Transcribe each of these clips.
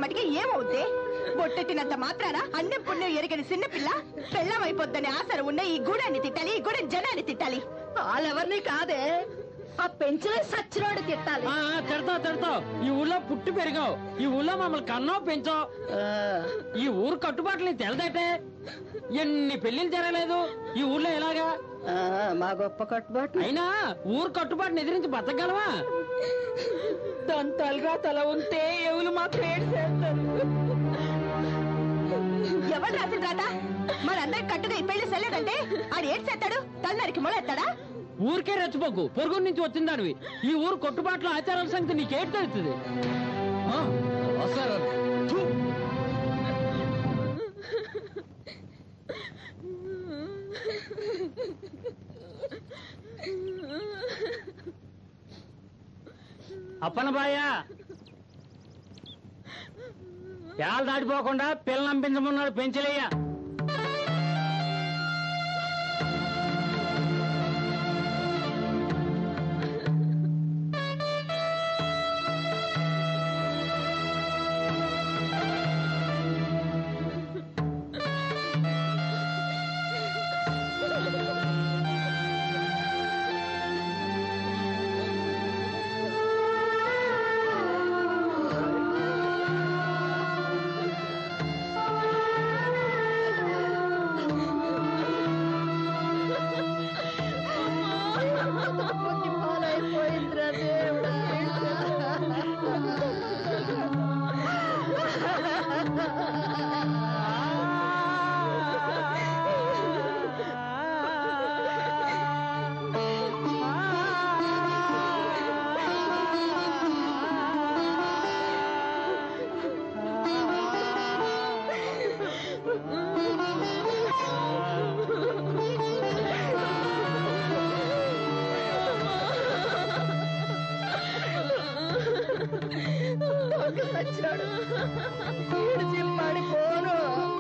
మటుకి ఏమవుద్ది బొట్టెట్టినంత మాత్రాన అన్నం పుణ్యం ఎరగని చిన్నపిల్ల పెళ్ళం అయిపోద్దని ఆసర ఉన్న ఈ గూడాన్ని తిట్టాలి ఈ గూడెం జనాన్ని తిట్టాలి వాళ్ళెవరిని కాదే ఆ పెంచలే సచ్చినోడు తిట్టాలి ఆ, ఆ, తిడతావు తిడతావు ఈ ఊళ్ళో పుట్టి పెరిగావు ఈ ఊళ్ళో మమ్మల్ని కన్నావు పెంచావు ఈ ఊరు కట్టుబాట్లు నీకు తెలదటే ఎన్ని పెళ్లిళ్ళు జరగలేదు ఈ ఊర్లో ఎలాగా ఆ, మా గొప్ప కట్టుబాటు అయినా ఊరు కట్టుబాటుని ఎదిరించి బతకగలవా దాని తలరా తల ఉంటే ఎవరు మా పేరు చేస్తారు ఎవరు రాసిన రాత మనందరికి కట్టుగా ఈ పెళ్లి సెల్లడంటే ఆడు ఏడు చేస్తాడు తల్లరికి మొలెత్తాడా ఊరికే రెచ్చిపోకు పొరుగు నుంచి వచ్చిందానివి ఈ ఊరు కొట్టుబాట్ల ఆచారాల సంగతి నీకేటి తెలుస్తుంది ఆ, ఆచారాలు. థు. అప్పనబాయ పేలు దాటిపోకుండా పిల్లలు నంపించమన్నాడు పెంచలేయ్యా పాలైపోయిందిరా దేవుడా దొంగ సచ్చినాడు ఈడు జిమ్మాడి పోను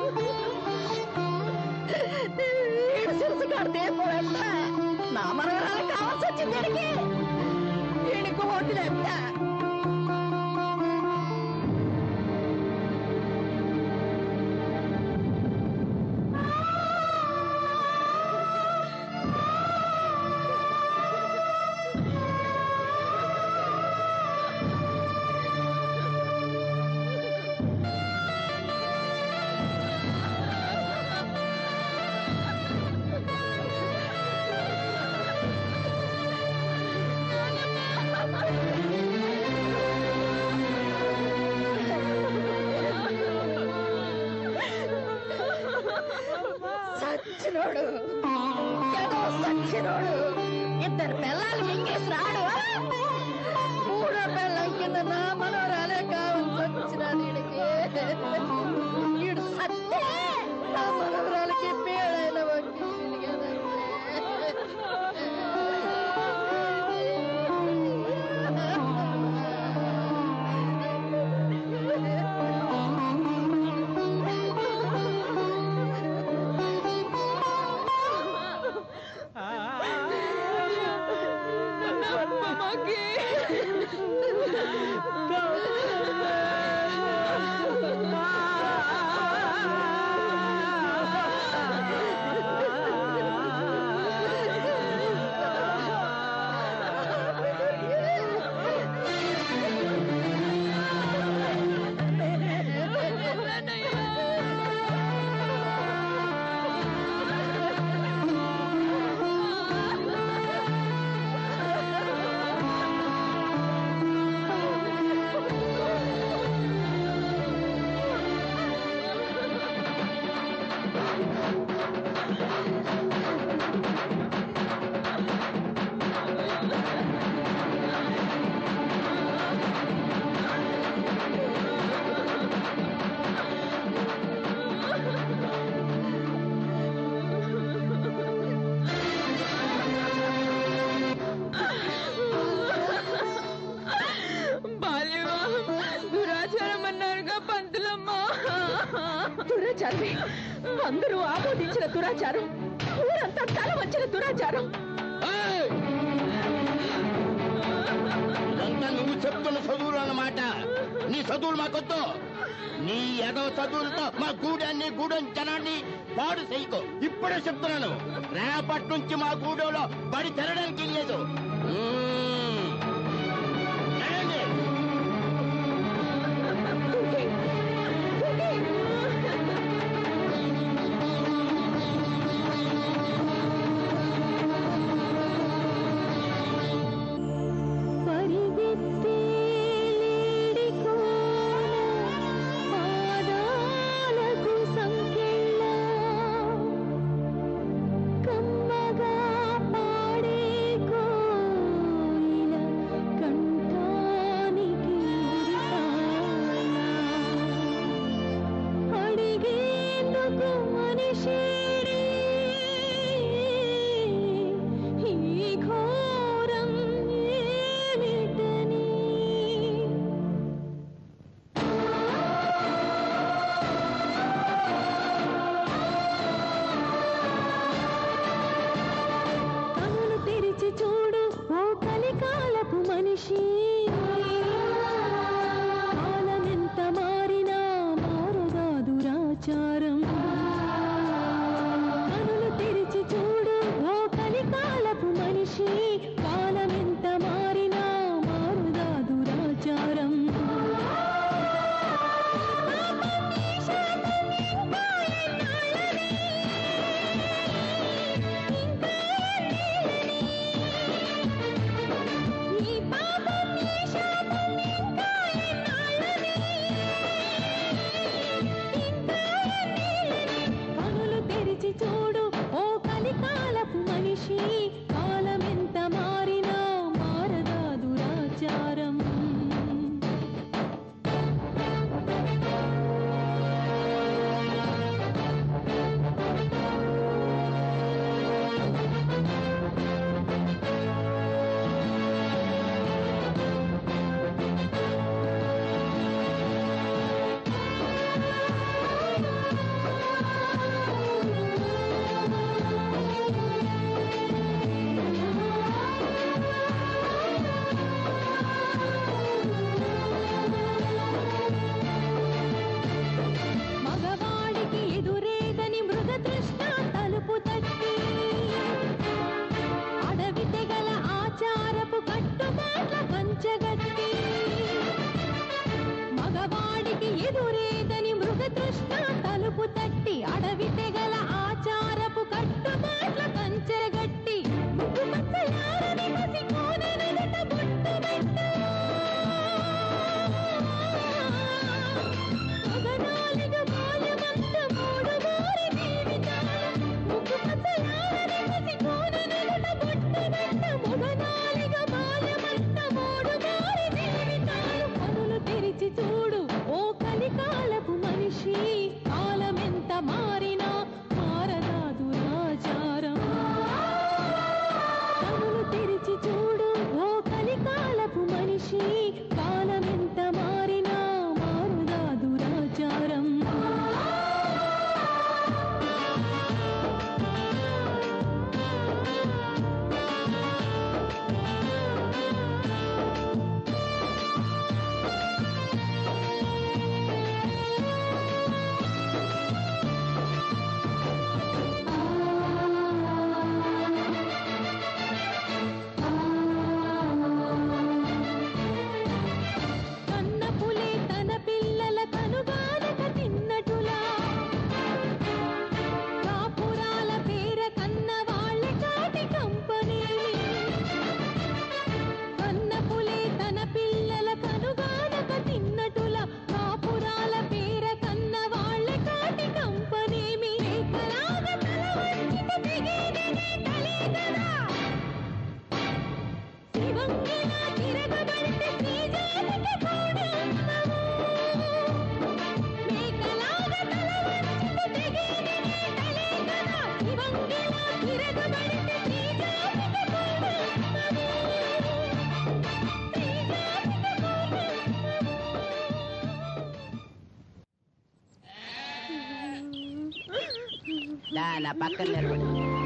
ఈడు సిరుసు కడితే పోయా నా మనవరాలు కావాల్సి వచ్చింది ఈడికి ఈడికి ఓటు లేపుతా సచ్చినోడు ఏదో సచ్చినోడు ఇద్దరు పిల్లలు మింగేసి రాడు మూడో పిల్లం కింద నా మనోరాలే కావాల్సి వచ్చినది ఈడికి ఈడు సత్తే నా మనోరాలకి పేడైన దురాచారం అన్నారుగా పంతులమ్మా దురాచారమే అందరూ ఆమోదించిన దురాచారం ఊరంతా తల వచ్చిన దురాచారం ఇదంతా నువ్వు చెప్తున్న చదువులు అన్నమాట నీ చదువులు మాకొద్దు నీ ఏదో చదువులతో మా గూడాన్ని గూడెం జనాన్ని పాడు చేయకు ఇప్పుడే చెప్తున్నాను రేపటి నుంచి మా గూడెంలో బడి తెరడానికి లేదు మ్మ్. నడవండి. పాదాలకు సంకెళ్ళ కమ్మగా పాడే కోయిల కంఠానికి ఉరితాళ. అడిగేందుకు మనిషిడే ఈ ఘోరం ఏమిటని కనులు తెరిచి చూడు ఓ కలికాలపు మనిషి కాలమెంత మారినా మారదా దురాచారం కనులు తెరిచి చూడు ఓ కలికాలపు మనిషి కాలమెంత మారినా మారదా దురాచారం ఈ పాపం ఈ శాపం ఇంకా ఎన్నాళ్ళని ఇంకా ఎన్నేళ్ళని కనులు తెరిచి చూడు ఓ కలికాలపు మనిషి కాలమెంత మారినా మారదా దురాచారం మగవాడికి ఎదురేదని మృగతృష్ణ తలుపు తట్టి అడవి తెగల ఆచారపు కట్టుబాట్ల కంచగట్టి మగవాడికి ఎదురేదని మృగతృష్ణ తలుపు తట్టి అడవి తెగల ఆచారపు కట్టుబాట్ల కంచెగట్టి ముక్కుమచ్చలారని కసి కోనెనుదుట బొట్టు పెట్టు మగనాలిగ బాల్యమంత మూడు మారి జీవితాలు ముగ్గు పచ్చలారని కసి కోనెనుదుట బొట్టు పెట్టు మగనాలిగ బాల్యమంత మూడు మారి జీవితాలు కనులు తెరిచి చూడు ఓ కలికాలపు మనిషి కాలమెంత మారినా మారదా దురాచారం కనులు తెరిచి చూడు ఓ కలికాలపు మనిషి కాలమెంత మారినా మారుదా దురాచారం కన్న పులి తన పిల్లల కనుగానక తిన్నటులా కాపురాల పేర కన్న వాళ్ళ కాటి కంపనేమి కన్న పులి తన పిల్లల కనుగానక తిన్నటులా కాపురాల పేర కన్న వాళ్ళ కాటి కంపనేమి రేఖలాగా తల వంచిత తెగేదనే తలేదరా శివంగిలా తిరగబడితే శ్రీజాతికి కూడా అందము. మేకలాగా తల వంచితే తెగేదనే తలే కదా. శివంగిలా తిరగబడితే శ్రీజాతికి కూడా అందము. శ్రీజాతికి కూడా దా, నా పక్కన నిలబడు